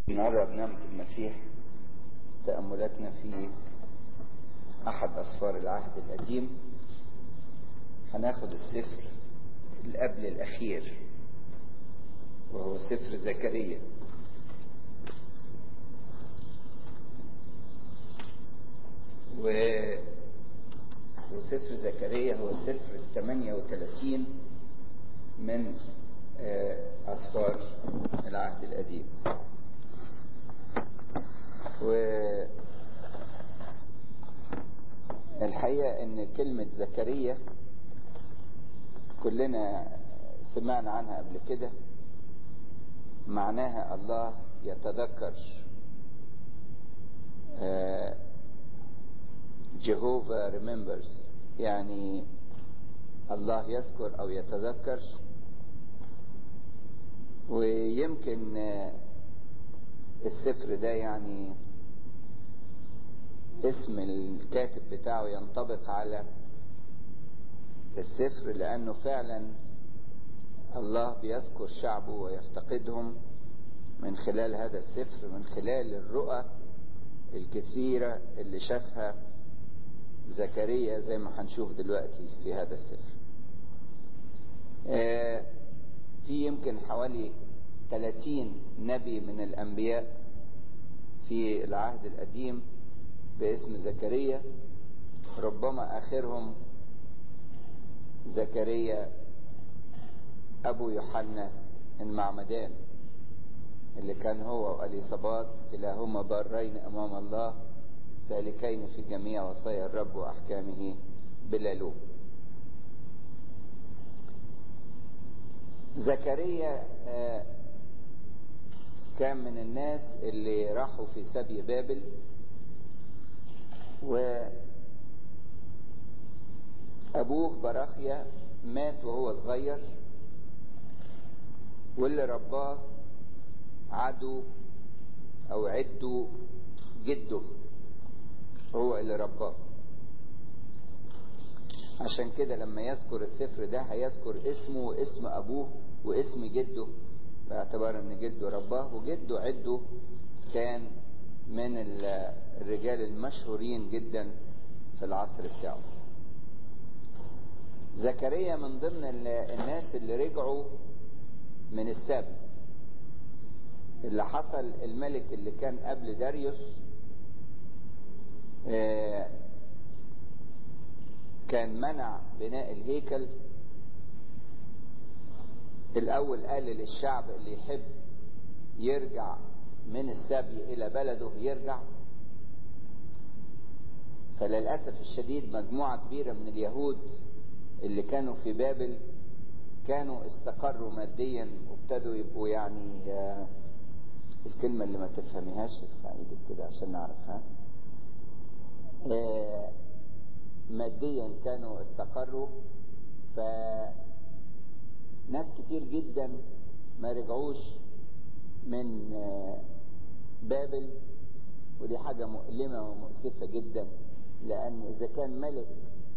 النهارده بنعمة المسيح تأملاتنا في أحد أسفار العهد القديم هناخد السفر اللي قبل الأخير وهو سفر زكريا و... وسفر زكريا هو السفر الثمانية وثلاثين من أسفار العهد القديم والحقيقة ان كلمة زكريا كلنا سمعنا عنها قبل كده معناها الله يتذكر جهوفا ريمبرز يعني الله يذكر او يتذكر ويمكن السفر ده يعني اسم الكاتب بتاعه ينطبق على السفر لانه فعلا الله بيذكر شعبه ويفتقدهم من خلال هذا السفر من خلال الرؤى الكثيرة اللي شافها زكريا زي ما هنشوف دلوقتي في هذا السفر في يمكن حوالي 30 نبي من الأنبياء في العهد القديم باسم زكريا ربما آخرهم زكريا أبو يوحنا المعمدان اللي كان هو وأليصابات كلاهما بارين أمام الله سالكين في جميع وصايا الرب وأحكامه بلا لوم زكريا كان من الناس اللي راحوا في سبي بابل وأبوه براخيا مات وهو صغير واللي رباه عدو أو عدو جده هو اللي رباه عشان كده لما يذكر السفر ده هيذكر اسمه واسم أبوه واسم جده باعتبار ان جده رباه وجده عده كان من الرجال المشهورين جدا في العصر بتاعه زكريا من ضمن الناس اللي رجعوا من السبي اللي حصل الملك اللي كان قبل داريوس كان منع بناء الهيكل الأول قال للشعب اللي يحب يرجع من السبي إلى بلده يرجع فللأسف الشديد مجموعة كبيرة من اليهود اللي كانوا في بابل كانوا استقروا ماديا وابتدوا يبقوا يعني الكلمة اللي ما تفهميهاش ارفع ايدك كده عشان نعرفها ماديا كانوا استقروا ف ناس كتير جدا ما رجعوش من بابل ودي حاجة مؤلمة ومؤسفة جدا لأن إذا كان ملك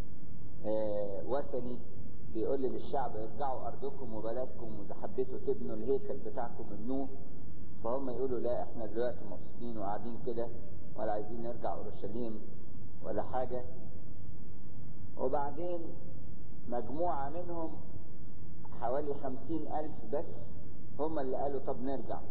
وثني بيقول للشعب ارجعوا أرضكم وبلدكم وإذا حبيتوا تبنوا الهيكل بتاعكم ابنوه فهم يقولوا لا احنا دلوقتي مبسوطين وقاعدين كده ولا عايزين نرجع أورشليم ولا حاجة وبعدين مجموعة منهم حوالي خمسين ألف بس هم اللي قالوا طب نرجع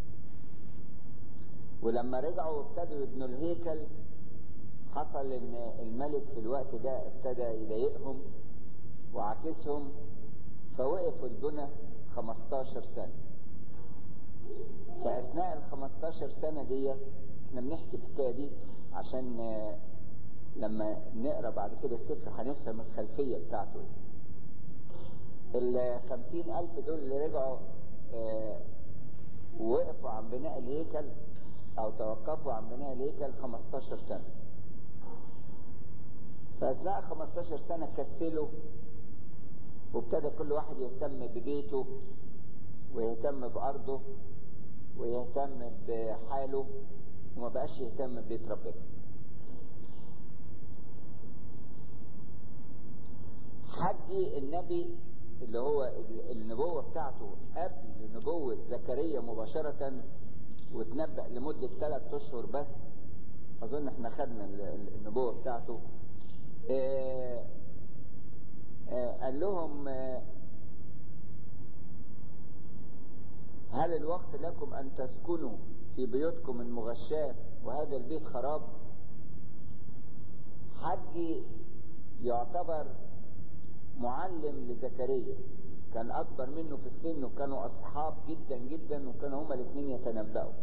ولما رجعوا وابتدوا يبنوا الهيكل حصل ان الملك في الوقت ده ابتدى يضايقهم وعاكسهم فوقفوا البنى 15 سنة فأثناء ال 15 سنة ديت احنا بنحكي الحكاية دي عشان لما نقرا بعد كده السفر هنفهم الخلفية بتاعته ال خمسين ألف دول اللي رجعوا اه ووقفوا عن بناء الهيكل أو توقفوا عن بناء الهيكل 15 سنة فأثناء 15 سنة كسلوا وابتدى كل واحد يهتم ببيته ويهتم بأرضه ويهتم بحاله وما بقاش يهتم ببيت ربنا حجي النبي اللي هو النبوة بتاعته قبل نبوة زكريا مباشرة وتنبأ لمدة ثلاث أشهر بس أظن احنا خدنا النبوة بتاعته اه اه قال لهم اه هل الوقت لكم أن تسكنوا في بيوتكم المغشاة وهذا البيت خراب حجي يعتبر معلم لزكريا كان أكبر منه في السن وكانوا أصحاب جدا جدا وكانوا هما الاثنين يتنبأوا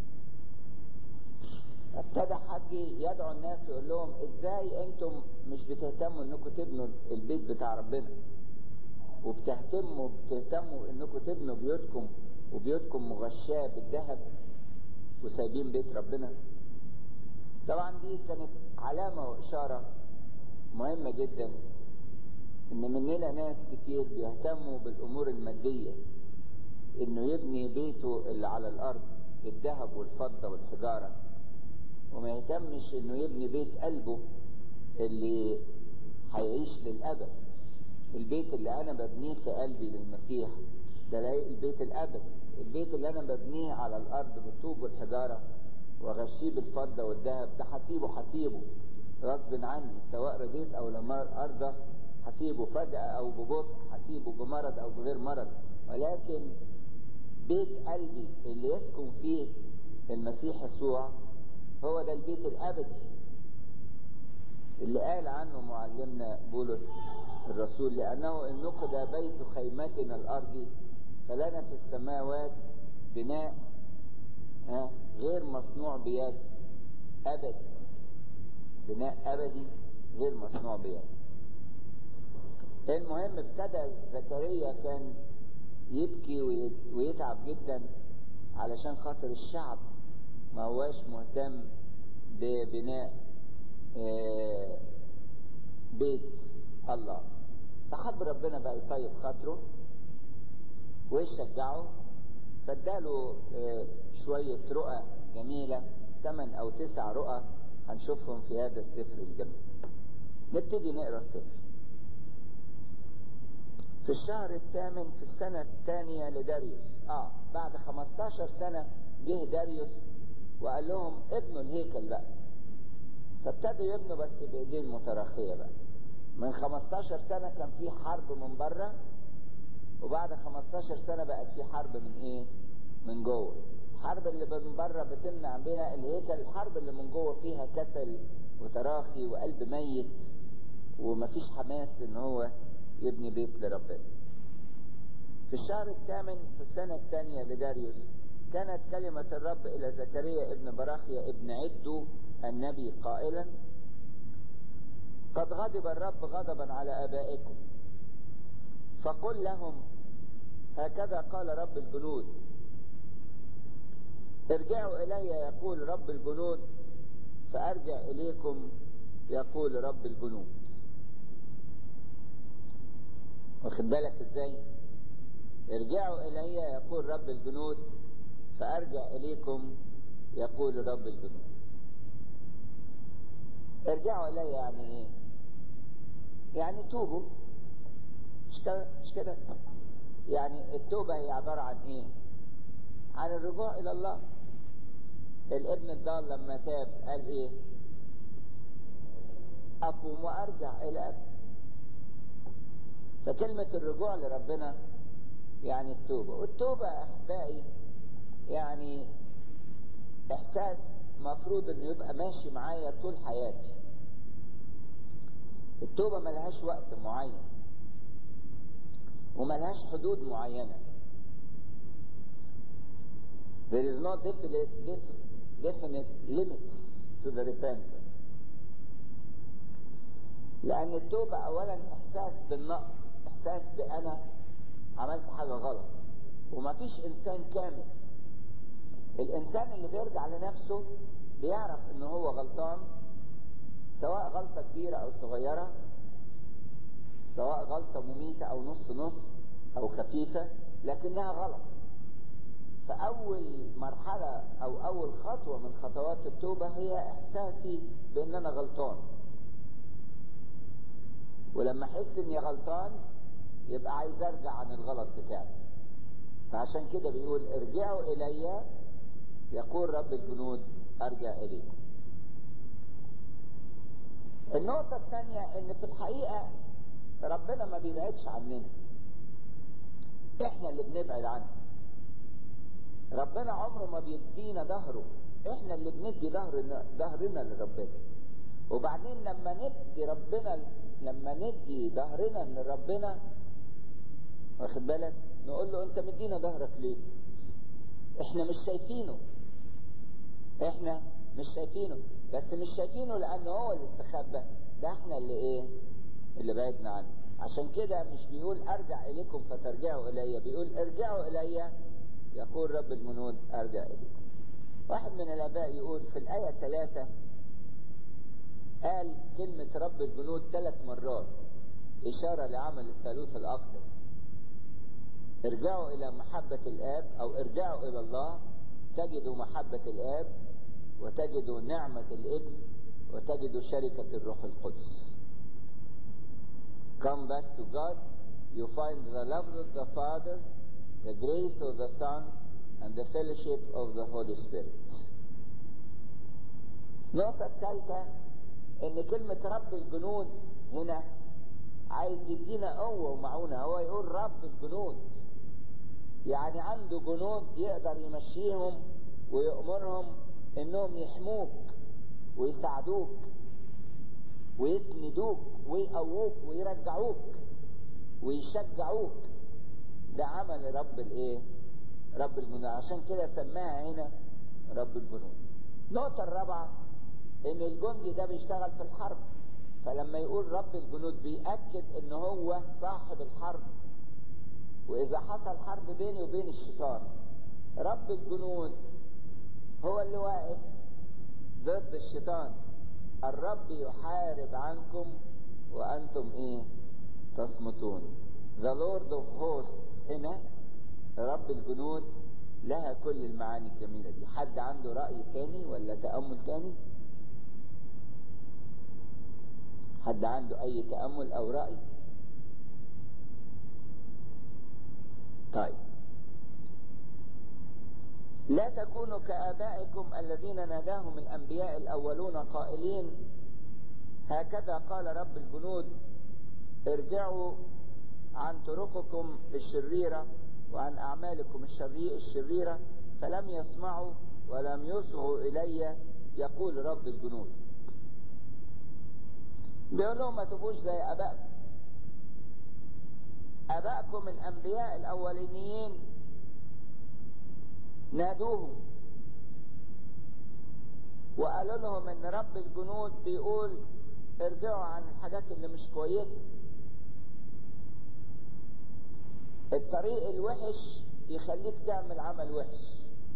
ابتدى حجي يدعو الناس ويقول لهم ازاي انتم مش بتهتموا انكم تبنوا البيت بتاع ربنا وبتهتموا بتهتموا انكم تبنوا بيوتكم وبيوتكم مغشاة بالذهب وسايبين بيت ربنا طبعا دي كانت علامة وإشارة مهمة جدا إن مننا ناس كتير بيهتموا بالأمور المادية إنه يبني بيته اللي على الأرض بالذهب والفضة والحجارة وما يهتمش إنه يبني بيت قلبه اللي هيعيش للأبد البيت اللي أنا ببنيه في قلبي للمسيح ده البيت الأبدي البيت اللي أنا ببنيه على الأرض بالطوب والحجارة وغشيه بالفضة والذهب ده هسيبه هسيبه غصب عني سواء رضيت أو لم أرضى هسيبه فجأة أو ببطء هسيبه بمرض أو بغير مرض ولكن بيت قلبي اللي يسكن فيه المسيح يسوع هو ده البيت الأبدي اللي قال عنه معلمنا بولس الرسول لأنه إن نقد بيت خيمتنا الأرضي فلنا في السماوات بناء غير مصنوع بيد أبدي بناء أبدي غير مصنوع بيد المهم ابتدى زكريا كان يبكي ويتعب جدا علشان خاطر الشعب ما هواش مهتم ببناء بيت الله فحب ربنا بقى يطيب خاطره ويشجعه فاداله شوية رؤى جميلة ثمان أو تسع رؤى هنشوفهم في هذا السفر الجميل نبتدي نقرا السفر في الشهر الثامن في السنة الثانية لداريوس اه بعد 15 سنة جه داريوس وقال لهم ابنوا الهيكل بقى فابتدوا يبنوا بس بايدين متراخية بقى من 15 سنة كان في حرب من بره وبعد 15 سنة بقت في حرب من ايه من جوه الحرب اللي من بره بتمنع بينا الهيكل الحرب اللي من جوه فيها كسل وتراخي وقلب ميت ومفيش حماس ان هو يبني بيت لربنا في الشهر الثامن في السنة الثانية لداريوس كانت كلمة الرب إلى زكريا ابن براخيا ابن عدو النبي قائلا قد غضب الرب غضبا على آبائكم فقل لهم هكذا قال رب الجنود ارجعوا إلي يقول رب الجنود فأرجع إليكم يقول رب الجنود واخد بالك ازاي ارجعوا إلي يقول رب الجنود فأرجع إليكم يقول رب الجنود ارجعوا إلي يعني ايه يعني توبوا مش كده مش كده يعني التوبة هي عبارة عن ايه عن الرجوع الى الله الابن الضال لما تاب قال ايه اقوم وارجع الى ابي فكلمة الرجوع لربنا يعني التوبة والتوبة احبائي يعني احساس مفروض انه يبقى ماشي معايا طول حياتي التوبة ملهاش وقت معين وملهاش حدود معينة There is no definite, definite limits to the repentance. لأن التوبة أولا إحساس بالنقص إحساس بأنا عملت حاجة غلط ومفيش إنسان كامل الإنسان اللي بيرجع لنفسه بيعرف إن هو غلطان سواء غلطة كبيرة أو صغيرة سواء غلطة مميتة أو نص نص أو خفيفة لكنها غلط فأول مرحلة أو أول خطوة من خطوات التوبة هي إحساسي بأن أنا غلطان ولما أحس إني غلطان يبقى عايز أرجع عن الغلط بتاعي فعشان كده بيقول ارجعوا إلي يقول رب الجنود ارجع اليكم النقطة الثانية ان في الحقيقة ربنا ما بيبعدش عننا احنا اللي بنبعد عنه ربنا عمره ما بيدينا ظهره احنا اللي بندي ظهرنا ظهرنا لربنا وبعدين لما ندي ربنا لما ندي ظهرنا لربنا واخد بالك نقول له انت مدينا ظهرك ليه احنا مش شايفينه احنا مش شايفينه بس مش شايفينه لانه هو اللي استخبى ده احنا اللي ايه اللي بعدنا عنه عشان كده مش بيقول ارجع اليكم فترجعوا الي بيقول ارجعوا الي يقول رب الجنود ارجع اليكم واحد من الاباء يقول في الايه ثلاثة قال كلمة رب الجنود ثلاث مرات اشارة لعمل الثالوث الاقدس ارجعوا الى محبة الاب او ارجعوا الى الله تجدوا محبة الاب وتجدوا نعمة الابن وتجدوا شركة الروح القدس come back to God you find the love of the Father the grace of the Son and the fellowship of the Holy Spirit النقطة الثالثة ان كلمة رب الجنود هنا عايز يدينا قوة ومعونة هو يقول رب الجنود يعني عنده جنود يقدر يمشيهم ويأمرهم انهم يحموك ويساعدوك ويسندوك ويقووك ويرجعوك ويشجعوك ده عمل رب الايه رب الجنود عشان كده سماها هنا رب الجنود النقطة الرابعة ان الجندي ده بيشتغل في الحرب فلما يقول رب الجنود بيأكد ان هو صاحب الحرب واذا حصل حرب بيني وبين الشيطان رب الجنود هو اللي واقف ضد الشيطان الرب يحارب عنكم وانتم ايه تصمتون The Lord of Hosts هنا رب الجنود لها كل المعاني الجميلة دي حد عنده رأي تاني ولا تأمل تاني حد عنده اي تأمل او رأي طيب لا تكونوا كآبائكم الذين ناداهم الأنبياء الأولون قائلين هكذا قال رب الجنود ارجعوا عن طرقكم الشريرة وعن أعمالكم الشريرة فلم يسمعوا ولم يصغوا إلي يقول رب الجنود بيقول لهم ما تبقوش زي أبائكم أبائكم الأنبياء الأولينيين نادوهم وقالوا لهم ان رب الجنود بيقول ارجعوا عن الحاجات اللي مش كويسه الطريق الوحش يخليك تعمل عمل وحش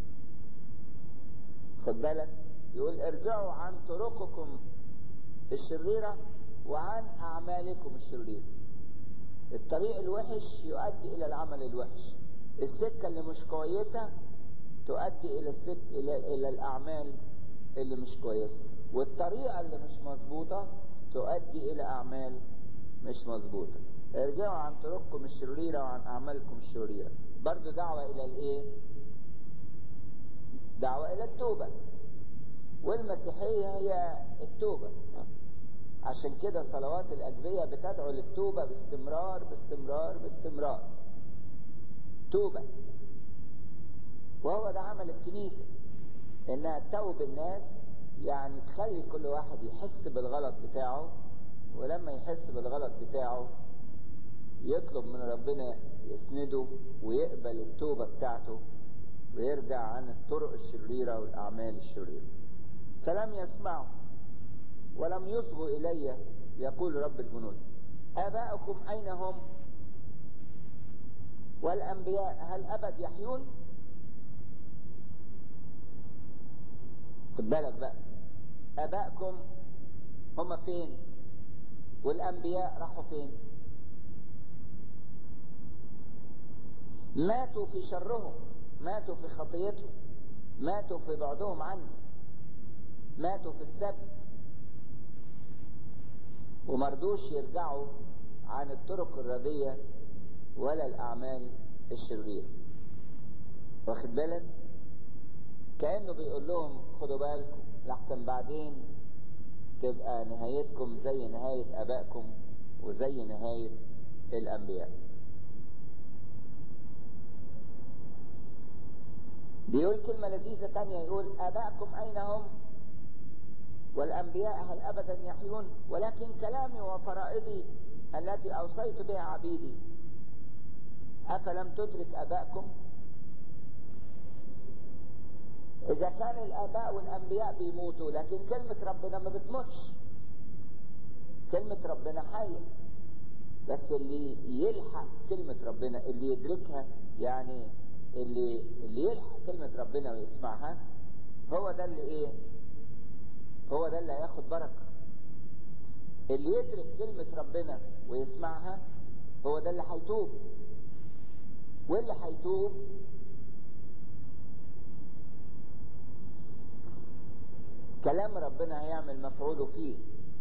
خد بالك يقول ارجعوا عن طرقكم الشريرة وعن أعمالكم الشريرة الطريق الوحش يؤدي إلى العمل الوحش السكة اللي مش كويسة تؤدي إلى السك... إلى... إلى الأعمال اللي مش كويسة والطريقة اللي مش مظبوطة تؤدي إلى أعمال مش مظبوطة ارجعوا عن طرقكم الشريرة وعن أعمالكم الشريرة برضو دعوة إلى الإيه؟ دعوة إلى التوبة والمسيحية هي التوبة عشان كده صلوات الأدبية بتدعو للتوبة باستمرار باستمرار باستمرار توبة وهو ده عمل الكنيسة انها تتوب الناس يعني تخلي كل واحد يحس بالغلط بتاعه ولما يحس بالغلط بتاعه يطلب من ربنا يسنده ويقبل التوبة بتاعته ويرجع عن الطرق الشريرة والأعمال الشريرة فلم يسمعوا ولم يصغوا إلي يقول رب الجنود آباؤكم أين هم والأنبياء هل أبد يحيون خد بالك بقى ابائكم هم فين والانبياء راحوا فين ماتوا في شرهم ماتوا في خطيتهم ماتوا في بعدهم عني ماتوا في السبت ومردوش يرجعوا عن الطرق الردية ولا الأعمال الشريرة واخد بالك كأنه بيقول لهم خدوا بالكم لحسن بعدين تبقى نهايتكم زي نهاية أبائكم وزي نهاية الأنبياء بيقول كلمة لذيذة تانية يقول آباءكم أين هم والأنبياء هل أبدا يحيون ولكن كلامي وفرائضي التي أوصيت بها عبيدي أفلم تدرك آباءكم إذا كان الآباء والأنبياء بيموتوا لكن كلمة ربنا ما بتموتش كلمة ربنا حية بس اللي يلحق كلمة ربنا اللي يدركها يعني اللي اللي يلحق كلمة ربنا ويسمعها هو ده اللي ايه هو ده اللي هياخد بركة اللي يدرك كلمة ربنا ويسمعها هو ده اللي هيتوب واللي هيتوب كلام ربنا هيعمل مفعوله فيه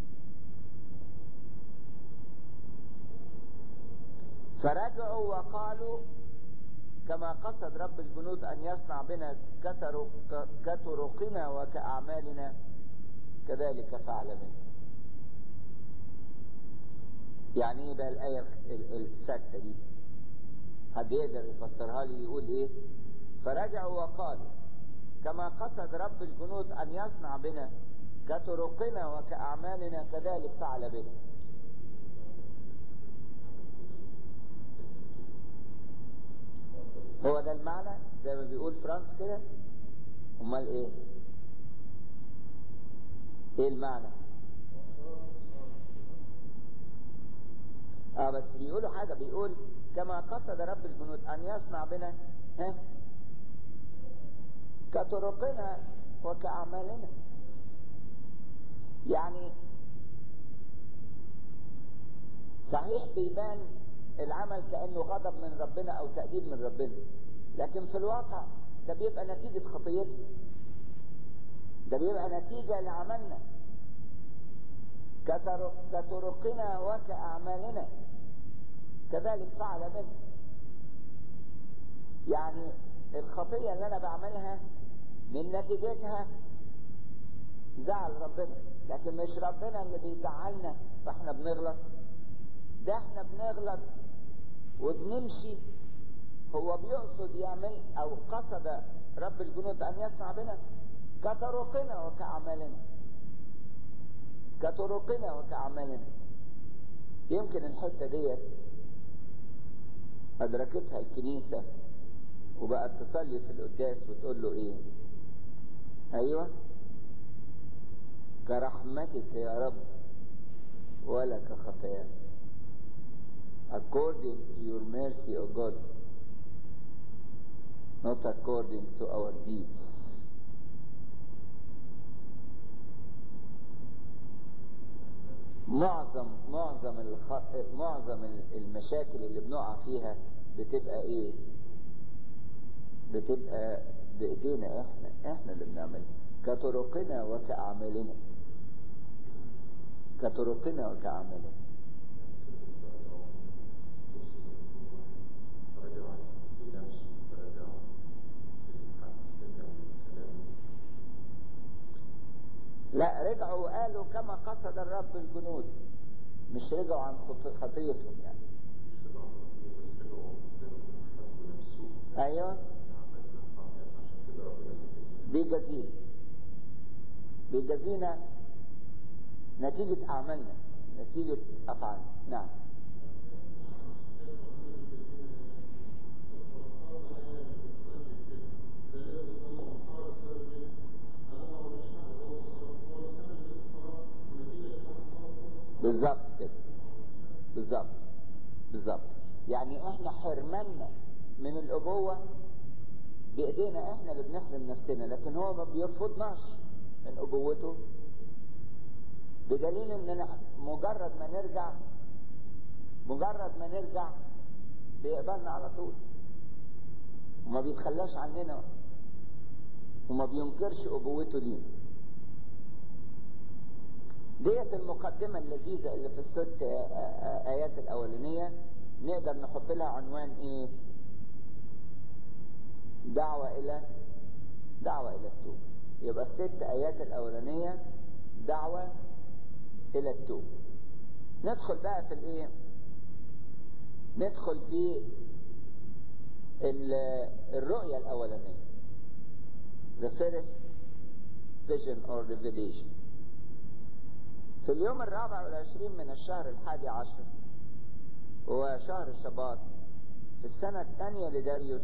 فرجعوا وقالوا كما قصد رب الجنود أن يصنع بنا كطرقنا وكأعمالنا كذلك فعل بنا يعني ايه بقى الآية السادسة دي حد يقدر يفسرها لي يقول ايه فرجعوا وقالوا كما قصد رب الجنود أن يصنع بنا كطرقنا وكأعمالنا كذلك فعل بنا هو ده المعنى زي ما بيقول فرانس كده امال ايه ايه المعنى اه بس بيقولوا حاجة بيقول كما قصد رب الجنود ان يصنع بنا ها كطرقنا وكأعمالنا يعني صحيح بيبان العمل كأنه غضب من ربنا أو تأديب من ربنا لكن في الواقع ده بيبقى نتيجة خطيتنا ده بيبقى نتيجة لعملنا كطرقنا وكأعمالنا كذلك فعل بنا يعني الخطية اللي أنا بعملها من نتيجتها زعل ربنا لكن مش ربنا اللي بيزعلنا فاحنا بنغلط ده احنا بنغلط وبنمشي هو بيقصد يعمل او قصد رب الجنود ان يصنع بنا كطرقنا وكأعمالنا كطرقنا وكأعمالنا يمكن الحتة ديت أدركتها الكنيسة وبقت تصلي في القداس وتقول له إيه؟ أيوه كرحمتك يا رب ولا كخطاياك according to your mercy, O God, not according to our deeds. معظم معظم الخ... معظم المشاكل اللي بنقع فيها بتبقى ايه؟ بتبقى بايدينا احنا احنا اللي بنعملها كطرقنا وكأعمالنا كطرقنا وكأعمالنا لا رجعوا وقالوا كما قصد الرب الجنود مش رجعوا عن خطيتهم يعني ايوه بيجازينا بيجازينا نتيجة أعمالنا نتيجة أفعالنا نعم بالظبط كده بالظبط بالظبط يعني احنا حرمنا من الابوه بايدينا احنا اللي بنحرم نفسنا لكن هو ما بيرفضناش من ابوته بدليل اننا مجرد ما نرجع مجرد ما نرجع بيقبلنا على طول وما بيتخلاش عننا وما بينكرش ابوته لينا ديت المقدمة اللذيذة اللي في الست آيات الأولانية نقدر نحط لها عنوان إيه؟ دعوة إلى دعوة إلى التوب يبقى الست آيات الأولانية دعوة إلى التوب ندخل بقى في الإيه؟ ندخل في الرؤية الأولانية the first vision or revelation في اليوم الرابع والعشرين من الشهر الحادي عشر هو شهر شباط في السنة الثانية لداريوس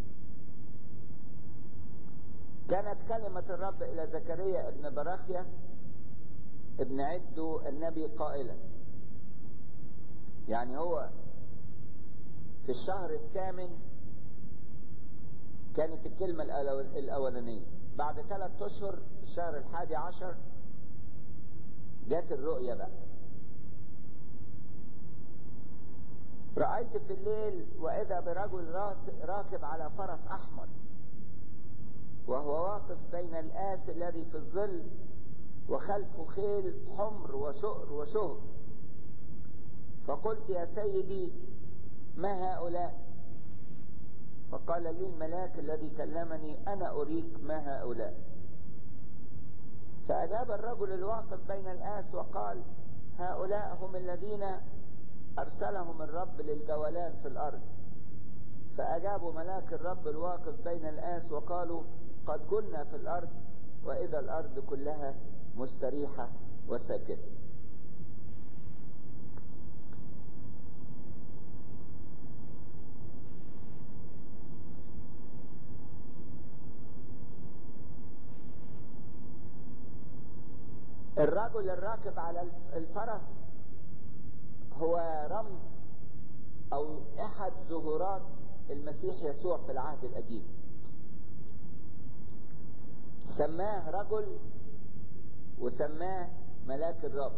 كانت كلمة الرب إلى زكريا ابن براخيا ابن عدو النبي قائلا يعني هو في الشهر الثامن كانت الكلمة الأولانية بعد ثلاث أشهر الشهر الحادي عشر جت الرؤية بقى رأيت في الليل وإذا برجل راكب على فرس أحمر وهو واقف بين الآس الذي في الظل وخلفه خيل حمر وشؤر وشهب فقلت يا سيدي ما هؤلاء فقال لي الملاك الذي كلمني أنا أريك ما هؤلاء فأجاب الرجل الواقف بين الآس وقال هؤلاء هم الذين أرسلهم الرب للجولان في الأرض فأجابوا ملاك الرب الواقف بين الآس وقالوا قد كنا في الأرض وإذا الأرض كلها مستريحة وساكنة الرجل الراكب على الفرس هو رمز او احد ظهورات المسيح يسوع في العهد القديم سماه رجل وسماه ملاك الرب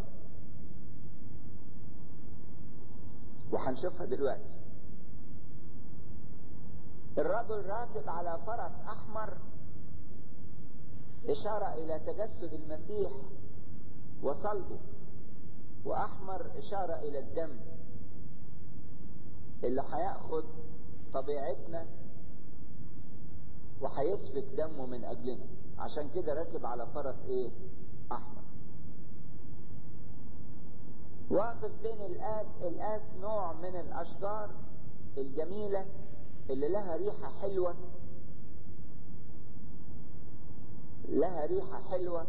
وهنشوفها دلوقتي الرجل راكب على فرس احمر اشاره الى تجسد المسيح وصلبه واحمر اشاره الى الدم اللي هياخد طبيعتنا وهيسفك دمه من اجلنا عشان كده راكب على فرس ايه احمر واقف بين الآس الآس نوع من الأشجار الجميلة اللي لها ريحة حلوة لها ريحة حلوة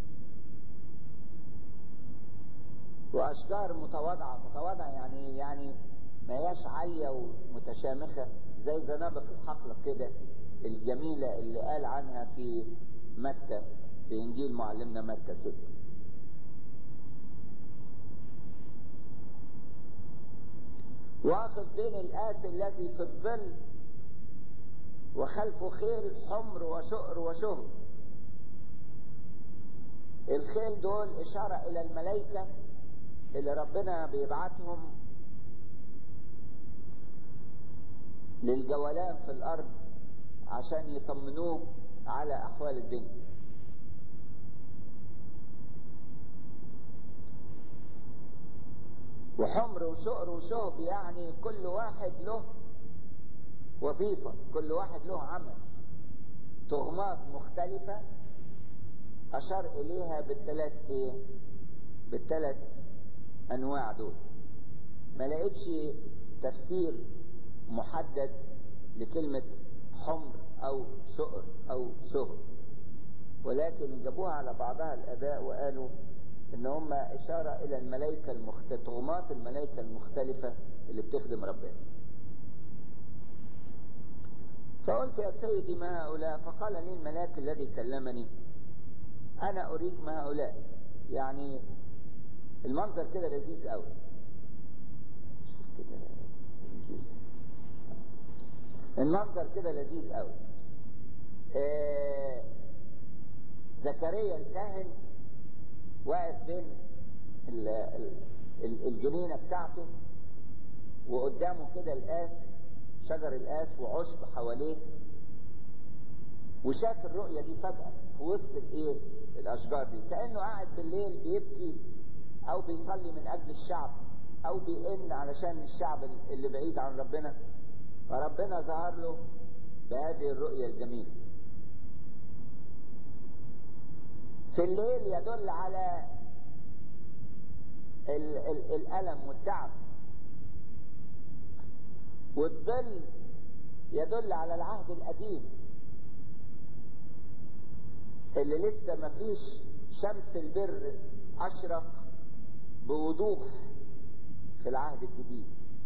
وأشجار متواضعة متواضعة يعني يعني ما هياش عالية ومتشامخة زي زنابق الحقل كده الجميلة اللي قال عنها في متى في إنجيل معلمنا متى ستة واقف بين الآس التي في الظل وخلفه خيل حمر وشؤر وشهب الخيل دول إشارة إلى الملائكة اللي ربنا بيبعتهم للجولان في الأرض عشان يطمنوه على أحوال الدنيا وحمر وشؤر وشهب يعني كل واحد له وظيفة كل واحد له عمل تغمات مختلفة أشار إليها بالثلاث إيه؟ بالثلاث أنواع دول ما لقيتش تفسير محدد لكلمة حمر أو شؤر أو شهب ولكن جابوها على بعضها الآباء وقالوا ان هم اشارة الى الملائكة المختلفة طغمات الملائكة المختلفة اللي بتخدم ربنا فقلت يا سيدي ما هؤلاء فقال لي الملاك الذي كلمني انا اريد ما هؤلاء يعني المنظر كده لذيذ قوي شوف كده المنظر كده لذيذ قوي آه زكريا الكاهن واقف بين الجنينة بتاعته وقدامه كده القاس شجر القاس وعشب حواليه وشاف الرؤية دي فجأة في وسط الايه الاشجار دي كأنه قاعد بالليل بيبكي او بيصلي من اجل الشعب او بيئن علشان الشعب اللي بعيد عن ربنا فربنا ظهر له بهذه الرؤية الجميلة في الليل يدل على ال ال الألم والتعب والظل يدل على العهد القديم اللي لسه ما فيش شمس البر أشرق بوضوح في العهد الجديد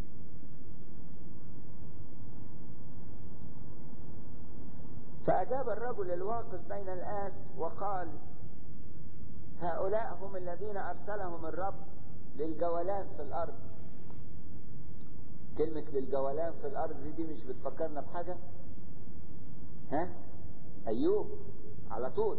فأجاب الرجل الواقف بين الآس وقال هؤلاء هم الذين أرسلهم الرب للجولان في الأرض كلمة للجولان في الأرض دي, دي مش بتفكرنا بحاجة ها أيوب على طول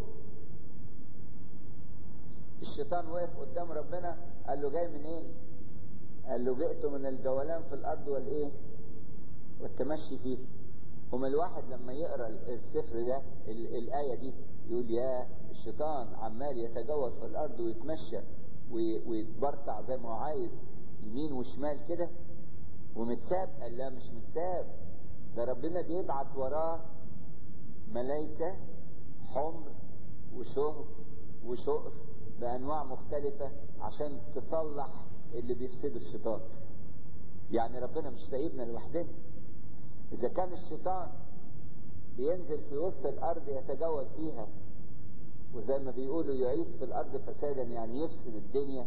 الشيطان وقف قدام ربنا قال له جاي منين إيه؟ قال له جئت من الجولان في الأرض والإيه والتمشي فيه وما الواحد لما يقرأ السفر ده الآية دي يقول يا الشيطان عمال يتجول في الأرض ويتمشى ويتبرطع زي ما هو عايز يمين وشمال كده ومتساب قال لا مش متساب ده ربنا بيبعت وراه ملائكة حمر وشهر وشقر بأنواع مختلفة عشان تصلح اللي بيفسده الشيطان يعني ربنا مش سايبنا لوحدنا إذا كان الشيطان بينزل في وسط الأرض يتجول فيها وزي ما بيقولوا يعيد في الأرض فسادا يعني يفسد الدنيا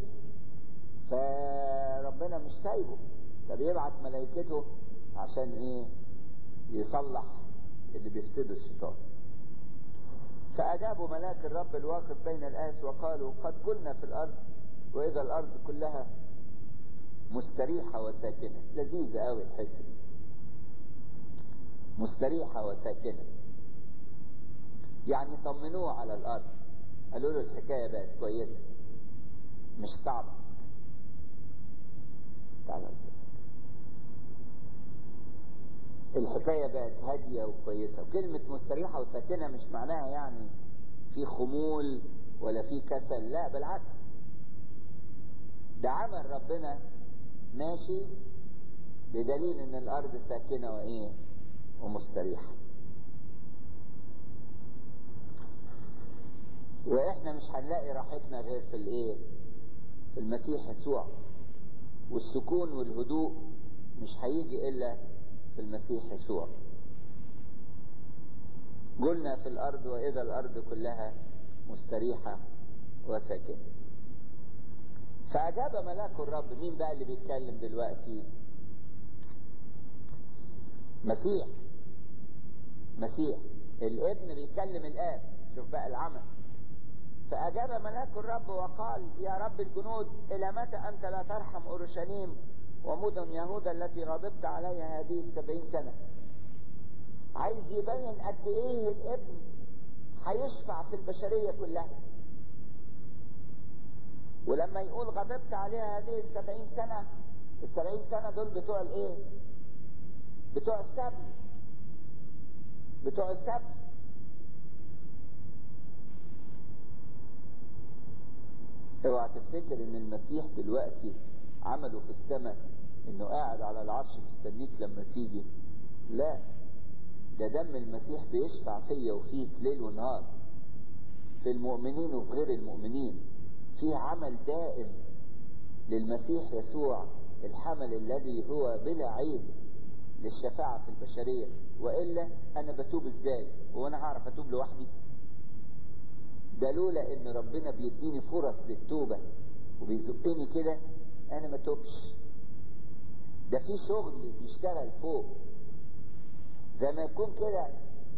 فربنا مش سايبه ده بيبعت ملائكته عشان ايه يصلح اللي بيفسده الشيطان فأجابوا ملاك الرب الواقف بين الآس وقالوا قد قلنا في الأرض وإذا الأرض كلها مستريحة وساكنة لذيذة قوي الحتة دي مستريحة وساكنة يعني طمنوه على الأرض قالوا له الحكاية بقت كويسة مش صعبة تعالى الحكاية بقت هادية وكويسة وكلمة مستريحة وساكنة مش معناها يعني في خمول ولا في كسل لا بالعكس ده عمل ربنا ماشي بدليل ان الارض ساكنة وايه ومستريحة واحنا مش هنلاقي راحتنا غير في الايه في المسيح يسوع والسكون والهدوء مش هيجي الا في المسيح يسوع قلنا في الارض واذا الارض كلها مستريحة وساكنة فاجاب ملاك الرب مين بقى اللي بيتكلم دلوقتي مسيح مسيح الابن بيكلم الاب شوف بقى العمل فأجاب ملاك الرب وقال يا رب الجنود إلى متى أنت لا ترحم أورشليم ومدن يهوذا التي غضبت عليها هذه السبعين سنة عايز يبين قد إيه الابن هيشفع في البشرية كلها ولما يقول غضبت عليها هذه السبعين سنة السبعين سنة دول بتوع الايه بتوع السبي بتوع السبي اوعى تفتكر ان المسيح دلوقتي عمله في السماء انه قاعد على العرش مستنيك لما تيجي لا ده دم المسيح بيشفع فيا وفيك ليل ونهار في المؤمنين وفي غير المؤمنين في عمل دائم للمسيح يسوع الحمل الذي هو بلا عيب للشفاعة في البشرية وإلا أنا بتوب إزاي وأنا هعرف أتوب لوحدي ده لولا ان ربنا بيديني فرص للتوبة وبيزقني كده انا ما توبش ده في شغل بيشتغل فوق زي ما يكون كده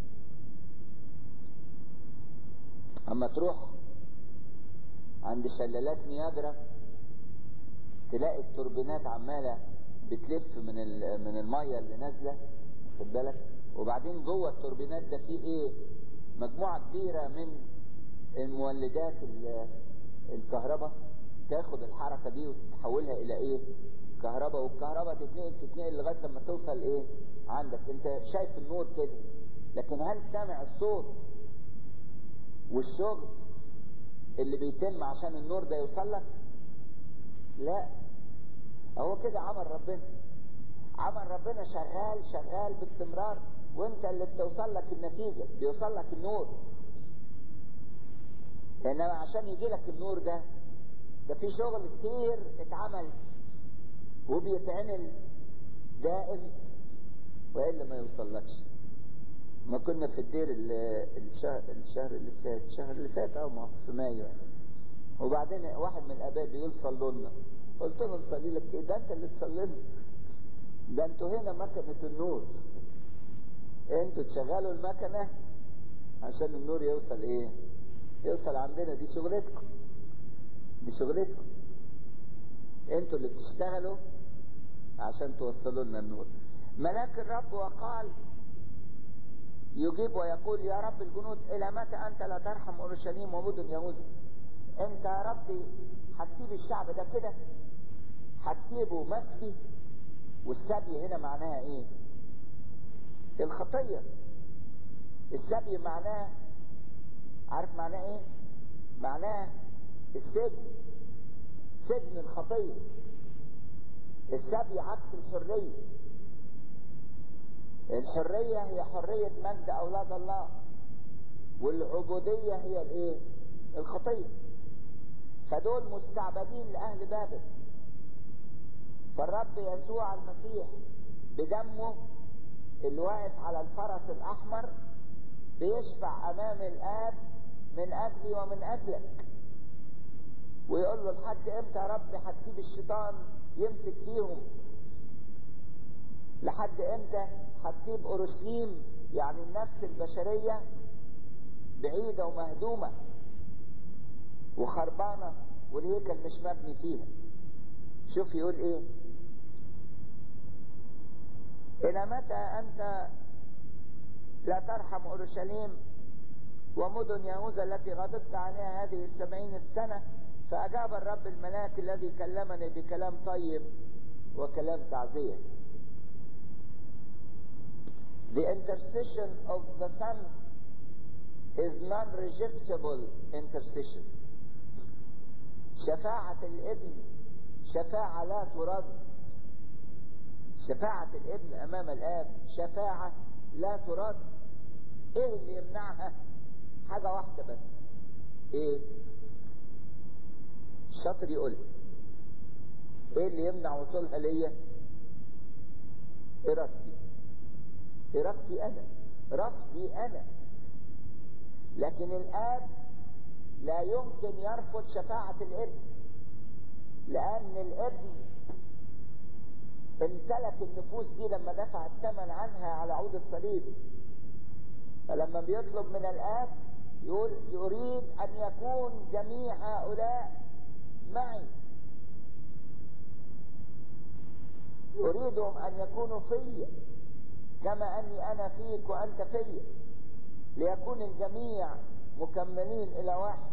اما تروح عند شلالات نياجرا تلاقي التوربينات عمالة بتلف من من المية اللي نازلة واخد بالك وبعدين جوه التوربينات ده في ايه مجموعة كبيرة من المولدات الكهرباء تاخد الحركة دي وتحولها الى ايه كهرباء والكهرباء تتنقل تتنقل لغاية لما توصل ايه عندك انت شايف النور كده لكن هل سامع الصوت والشغل اللي بيتم عشان النور ده يوصل لك لا هو كده عمل ربنا عمل ربنا شغال شغال باستمرار وانت اللي بتوصل لك النتيجة بيوصل لك النور انما عشان يجي لك النور ده ده في شغل كتير اتعمل وبيتعمل دائم والا ما يوصلكش ما كنا في الدير الشهر, الشهر اللي فات الشهر اللي فات اه ما في مايو يعني وبعدين واحد من الاباء بيقول صلوا لنا قلت له نصلي لك ايه ده انت اللي تصلي لنا ده انتوا هنا مكنه النور انتوا تشغلوا المكنه عشان النور يوصل ايه يوصل عندنا دي شغلتكم دي شغلتكم انتوا اللي بتشتغلوا عشان توصلوا لنا النور ملاك الرب وقال يجيب ويقول يا رب الجنود الى متى انت لا ترحم اورشليم ومدن يهوذا انت يا ربي هتسيب الشعب ده كده هتسيبه مسبي والسبي هنا معناها ايه الخطيه السبي معناه عارف معناه ايه معناه السجن سجن الخطيه السبي عكس الحريه الحريه هي حريه مجد اولاد الله والعبوديه هي الايه الخطيه فدول مستعبدين لاهل بابل فالرب يسوع المسيح بدمه اللي واقف على الفرس الاحمر بيشفع امام الاب من اجلي ومن اجلك ويقول له لحد امتى يا رب هتسيب الشيطان يمسك فيهم لحد امتى هتسيب اورشليم يعني النفس البشريه بعيده ومهدومه وخربانه والهيكل مش مبني فيها شوف يقول ايه الى متى انت لا ترحم اورشليم ومدن يهوذا التي غضبت عليها هذه السبعين السنة فأجاب الرب الملاك الذي كلمني بكلام طيب وكلام تعزية The intercession of the Son is non-rejectable intercession شفاعة الابن شفاعة لا ترد شفاعة الابن أمام الآب شفاعة لا ترد ايه اللي يمنعها حاجة واحدة بس ايه الشاطر يقول ايه اللي يمنع وصولها ليا ارادتي ارادتي انا رفضي انا لكن الاب لا يمكن يرفض شفاعة الابن لان الابن امتلك النفوس دي لما دفع الثمن عنها على عود الصليب فلما بيطلب من الاب يقول يريد ان يكون جميع هؤلاء معي يريدهم ان يكونوا في كما اني انا فيك وانت في ليكون الجميع مكملين الى واحد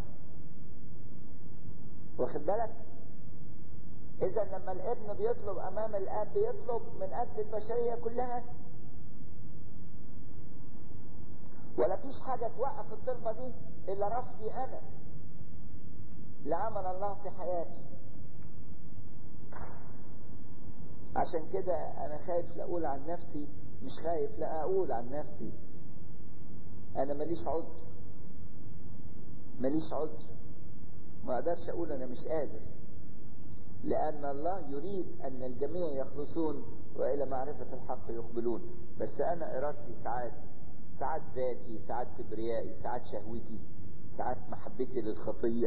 واخد بالك اذا لما الابن بيطلب امام الاب بيطلب من اجل البشريه كلها ولا فيش حاجة توقف الطلبة دي إلا رفضي أنا لعمل الله في حياتي عشان كده أنا خايف لا أقول عن نفسي مش خايف لا أقول عن نفسي أنا ماليش عذر ماليش عذر ما أقدرش أقول أنا مش قادر لأن الله يريد أن الجميع يخلصون وإلى معرفة الحق يقبلون بس أنا إرادتي ساعات ساعات ذاتي ساعات كبريائي ساعات شهوتي ساعات محبتي للخطية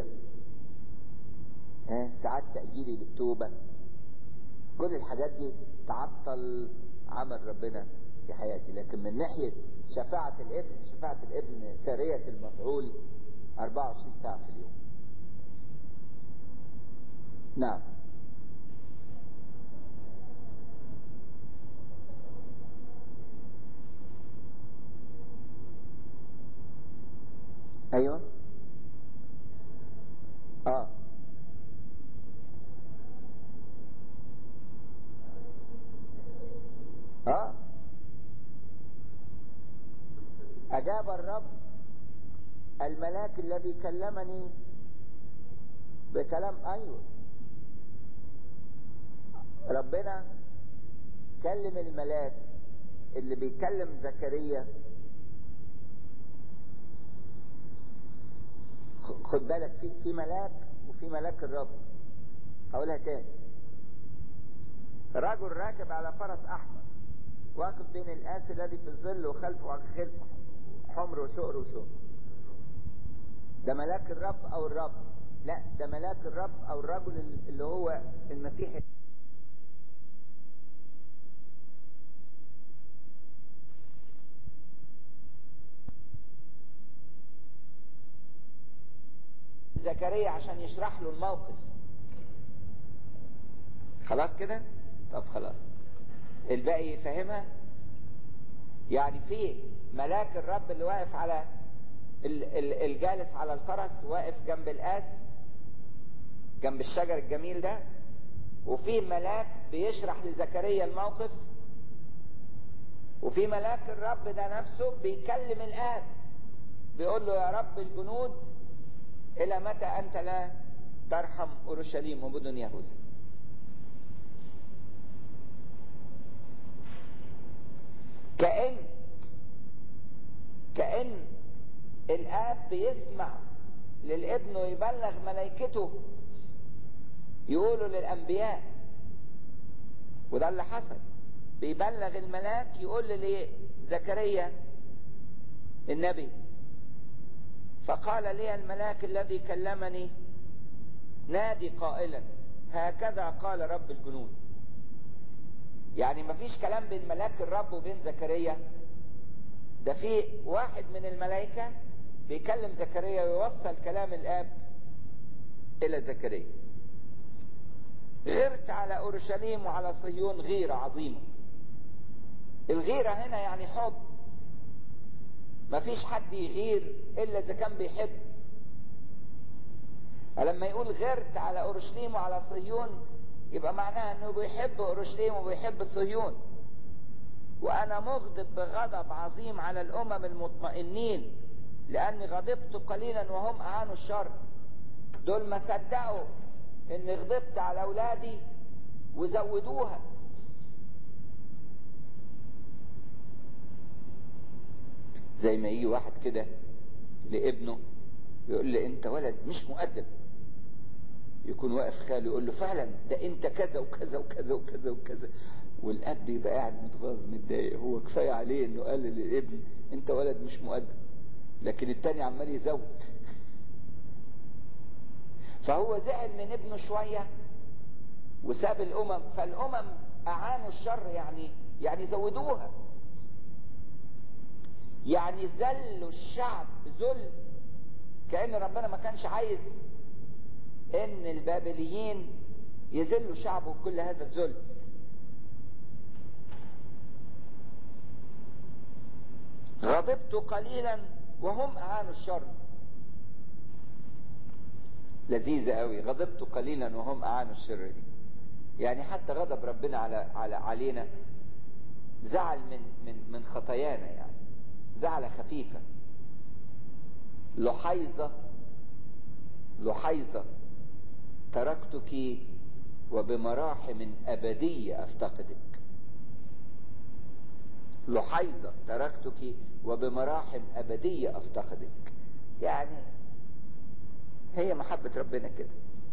ها ساعات تأجيلي للتوبة كل الحاجات دي تعطل عمل ربنا في حياتي لكن من ناحية شفاعة الابن شفاعة الابن سارية المفعول 24 ساعة في اليوم نعم ايوه اه اه اجاب الرب الملاك الذي كلمني بكلام ايوه ربنا كلم الملاك اللي بيكلم زكريا خد بالك في في ملاك وفي ملاك الرب هقولها تاني رجل راكب على فرس احمر واقف بين الآس الذي في الظل وخلفه خلفه حمر وشقر وشقر ده ملاك الرب او الرب لا ده ملاك الرب او الرجل اللي هو المسيح زكريا عشان يشرح له الموقف خلاص كده طب خلاص الباقي فاهمها يعني في ملاك الرب اللي واقف على الجالس على الفرس واقف جنب الآس جنب الشجر الجميل ده وفي ملاك بيشرح لزكريا الموقف وفي ملاك الرب ده نفسه بيكلم الآب بيقول له يا رب الجنود إلى متى أنت لا ترحم أورشليم ومدن يهوذا كأن كأن الآب بيسمع للابن يبلغ ملائكته يقولوا للأنبياء وده اللي حصل بيبلغ الملاك يقول لزكريا النبي فقال لي الملاك الذي كلمني نادي قائلا هكذا قال رب الجنود يعني مفيش كلام بين ملاك الرب وبين زكريا ده في واحد من الملائكة بيكلم زكريا ويوصل كلام الآب إلى زكريا غرت على أورشليم وعلى صهيون غيرة عظيمة الغيرة هنا يعني حب مفيش حد يغير إلا إذا كان بيحب لما يقول غرت على أورشليم وعلى صهيون يبقى معناها انه بيحب اورشليم وبيحب صهيون وانا مغضب بغضب عظيم على الامم المطمئنين لاني غضبت قليلا وهم اعانوا الشر دول ما صدقوا اني غضبت على اولادي وزودوها زي ما يجي واحد كده لابنه يقول لي انت ولد مش مؤدب يكون واقف خاله يقول له فعلا ده انت كذا وكذا وكذا وكذا وكذا والاب يبقى قاعد متغاظ متضايق هو كفايه عليه انه قال للابن انت ولد مش مؤدب لكن التاني عمال يزود فهو زعل من ابنه شويه وساب الامم فالامم اعانوا الشر يعني يعني زودوها يعني ذلوا الشعب ذل كأن ربنا ما كانش عايز ان البابليين يذلوا شعبه بكل هذا الذل غضبت قليلا وهم اعانوا الشر لذيذة قوي غضبت قليلا وهم اعانوا الشر دي يعني حتى غضب ربنا على على علينا زعل من من من خطايانا يعني زعلة خفيفة لحيظة لحيظة تركتك وبمراحم أبدية أفتقدك لحيظة تركتك وبمراحم أبدية أفتقدك يعني هي محبة ربنا كده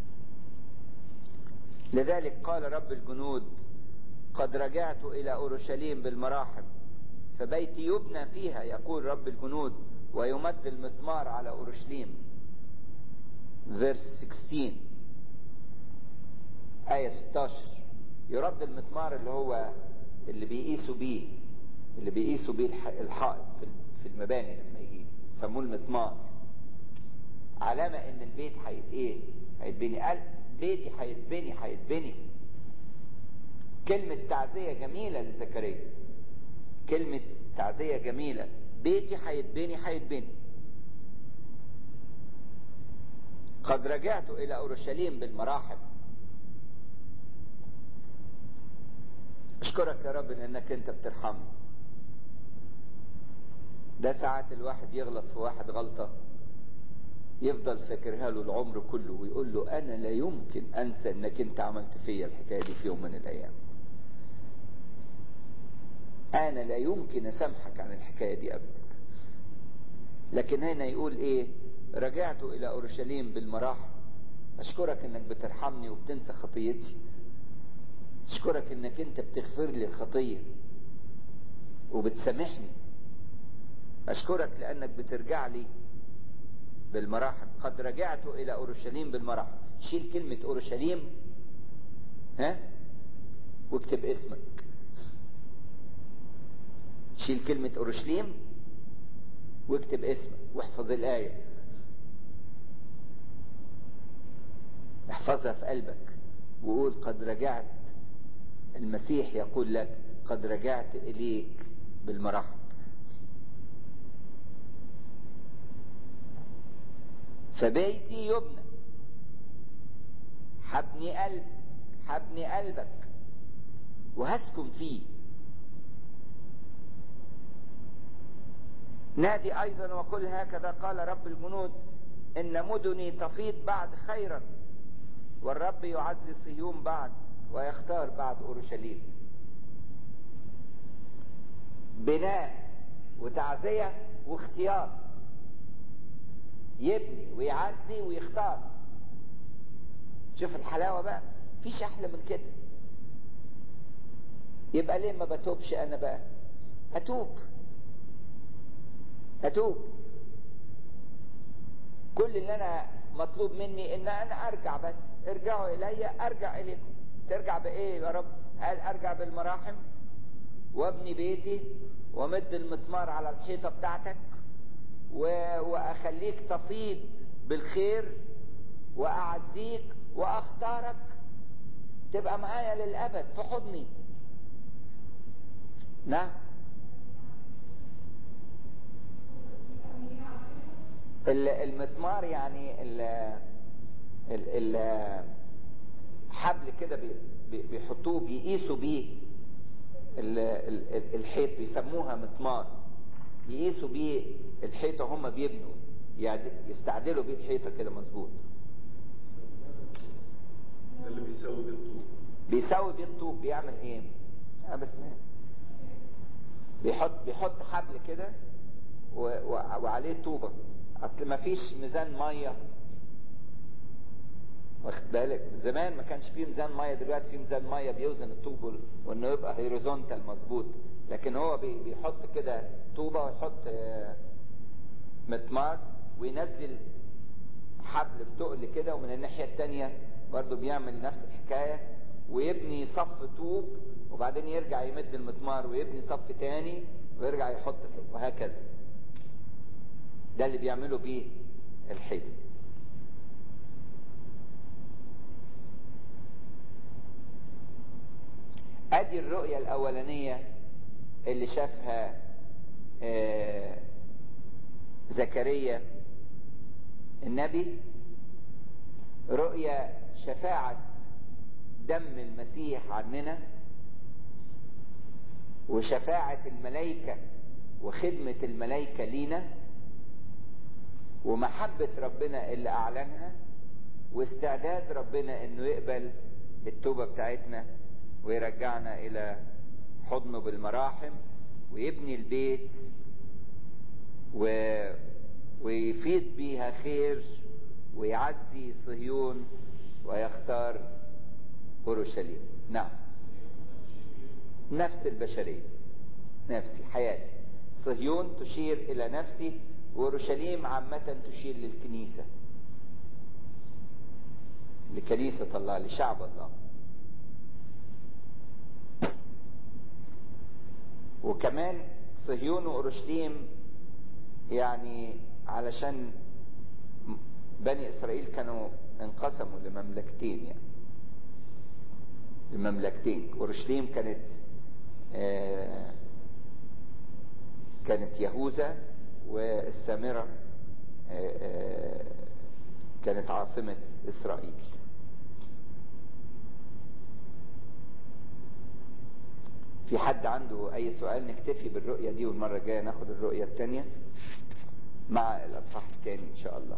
لذلك قال رب الجنود قد رجعت إلى أورشليم بالمراحم فبيتي يبنى فيها يقول رب الجنود ويمد المطمار على أورشليم verse 16 آية 16 يرد المطمار اللي هو اللي بيقيسوا بيه اللي بيقيسوا بيه الحائط في المباني لما يجي يسموه المطمار علامة ان البيت هيت ايه هيتبني قال بيتي هيتبني هيتبني كلمة تعزية جميلة لزكريا كلمة تعزية جميلة بيتي هيتبني هيتبني قد رجعت إلى أورشليم بالمراحم أشكرك يا رب لأنك أنت بترحمني ده ساعات الواحد يغلط في واحد غلطة يفضل فاكرها له العمر كله ويقول له أنا لا يمكن أنسى أنك أنت عملت فيا الحكاية دي في يوم من الأيام أنا لا يمكن أسامحك عن الحكاية دي أبدا لكن هنا يقول إيه رجعت إلى أورشليم بالمراحم أشكرك إنك بترحمني وبتنسى خطيتي أشكرك إنك أنت بتغفر لي الخطية وبتسامحني أشكرك لأنك بترجع لي بالمراحم قد رجعت إلى أورشليم بالمراحم شيل كلمة أورشليم ها واكتب اسمك شيل كلمة أورشليم واكتب اسمك واحفظ الآية احفظها في قلبك وقول قد رجعت المسيح يقول لك قد رجعت إليك بالمراحم فبيتي يبنى حبني قلب حبني قلبك وهسكن فيه نادي ايضا وقل هكذا قال رب الجنود ان مدني تفيض بعد خيرا والرب يعزي صهيون بعد ويختار بعد اورشليم بناء وتعزية واختيار يبني ويعزي ويختار شوف الحلاوة بقى فيش احلى من كده يبقى ليه ما بتوبش انا بقى اتوب اتوب كل اللي انا مطلوب مني ان انا ارجع بس ارجعوا الي ارجع اليكم ترجع بايه يا رب قال ارجع بالمراحم وابني بيتي ومد المطمار على الحيطه بتاعتك و... واخليك تفيض بالخير واعزيك واختارك تبقى معايا للابد في حضني نعم المطمار يعني ال ال ال حبل كده بيحطوه بيقيسوا بيه الحيط بيسموها مطمار يقيسوا بيه الحيطة هم بيبنوا يستعدلوا بيه الحيطة كده مظبوط اللي بيساوي بالطوب بيساوي بيه الطوب بيعمل ايه اه بس بيحط بيحط حبل كده وعليه طوبة اصل ما فيش ميزان مية واخد بالك زمان ما كانش فيه ميزان مية دلوقتي في ميزان مية بيوزن الطوب وانه يبقى هيريزونتال مظبوط لكن هو بيحط كده طوبة ويحط مطمار وينزل حبل بتقل كده ومن الناحية التانية برضه بيعمل نفس الحكاية ويبني صف طوب وبعدين يرجع يمد المطمار ويبني صف تاني ويرجع يحط وهكذا ده اللي بيعملوا بيه الحيط ادي الرؤية الاولانية اللي شافها آه زكريا النبي رؤية شفاعة دم المسيح عننا وشفاعة الملائكة وخدمة الملائكة لينا ومحبة ربنا اللي أعلنها واستعداد ربنا إنه يقبل التوبة بتاعتنا ويرجعنا إلى حضنه بالمراحم ويبني البيت و... ويفيد بيها خير ويعزي صهيون ويختار أورشليم نعم نفس البشرية نفسي حياتي صهيون تشير إلى نفسي وأورشليم عامة تشير للكنيسة لكنيسة الله لشعب الله وكمان صهيون وأورشليم يعني علشان بني إسرائيل كانوا انقسموا لمملكتين يعني لمملكتين أورشليم كانت آه كانت يهوذا والسامرة آه آه كانت عاصمة إسرائيل في حد عنده أي سؤال نكتفي بالرؤية دي والمرة الجاية ناخد الرؤية الثانية مع الأصحاح الثاني إن شاء الله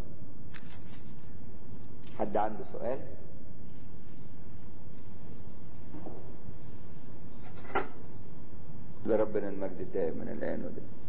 حد عنده سؤال لربنا المجد الدائم من الآن ودائم